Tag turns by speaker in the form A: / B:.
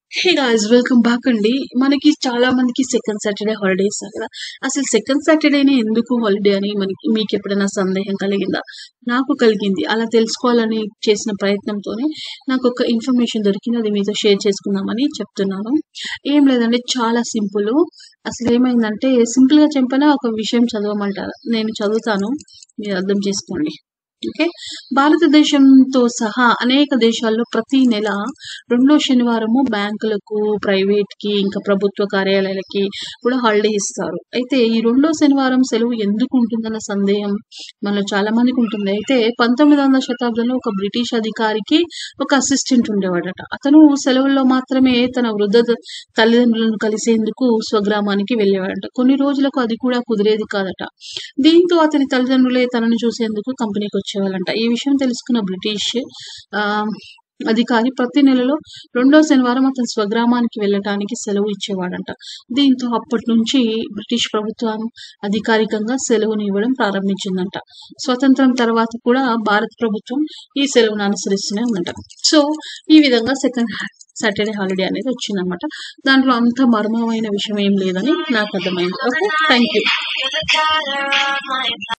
A: hey guys welcome back అండి మనకి చాలా మందికి సెకండ్ సాటర్డే హాలిడేస్ కదా అసలు సెకండ్ సాటర్డేనే ఎందుకు హాలిడే అని మనకి మీకు ఎప్పుడైనా సందేహం కలిగిందా నాకు కలిగింది అలా తెలుసుకోవాలని చేసిన ప్రయత్నంతోనే నాకు ఒక ఇన్ఫర్మేషన్ దొరికింది అది మీతో షేర్ చేసుకుందామని చెప్తున్నాను ఏం లేదండి చాలా సింపుల్ అసలు ఏమైందంటే సింపుల్ గా చెప్పినా ఒక విషయం చదవమంటారు నేను చదువుతాను మీరు అర్థం చేసుకోండి ఓకే భారతదేశంతో సహా అనేక దేశాల్లో ప్రతి నెల రెండో శనివారము బ్యాంకులకు ప్రైవేట్ కి ఇంకా ప్రభుత్వ కార్యాలయాలకి కూడా హాలిడే ఇస్తారు అయితే ఈ రెండో శనివారం సెలవు ఎందుకు ఉంటుందన్న సందేహం మనలో చాలా మందికి ఉంటుంది అయితే పంతొమ్మిది వందల శతాబ్దంలో ఒక బ్రిటిష్ అధికారికి ఒక అసిస్టెంట్ ఉండేవాడట అతను సెలవుల్లో మాత్రమే తన వృద్ధ ద- తల్లిదండ్రులను కలిసేందుకు స్వగ్రామానికి వెళ్ళేవాడట కొన్ని రోజులకు అది కూడా కుదిరేది కాదట దీంతో అతని తల్లిదండ్రులే తనను చూసేందుకు కంపెనీకి వచ్చేవాళ్ళంట ఈ విషయం తెలుసుకున్న బ్రిటిష్ ఆ అధికారి ప్రతి నెలలో రెండో శనివారం అతని స్వగ్రామానికి వెళ్ళటానికి సెలవు ఇచ్చేవాడంట దీంతో అప్పటి నుంచి బ్రిటిష్ ప్రభుత్వం అధికారికంగా సెలవుని ఇవ్వడం ప్రారంభించిందంట స్వతంత్రం తర్వాత కూడా భారత ప్రభుత్వం ఈ సెలవును అనుసరిస్తూనే ఉందంట సో ఈ విధంగా సెకండ్ సాటర్డే హాలిడే అనేది వచ్చిందనమాట దాంట్లో అంత మర్మమైన విషయం ఏం లేదని నాకు అర్థమైంది ఓకే థ్యాంక్ యూ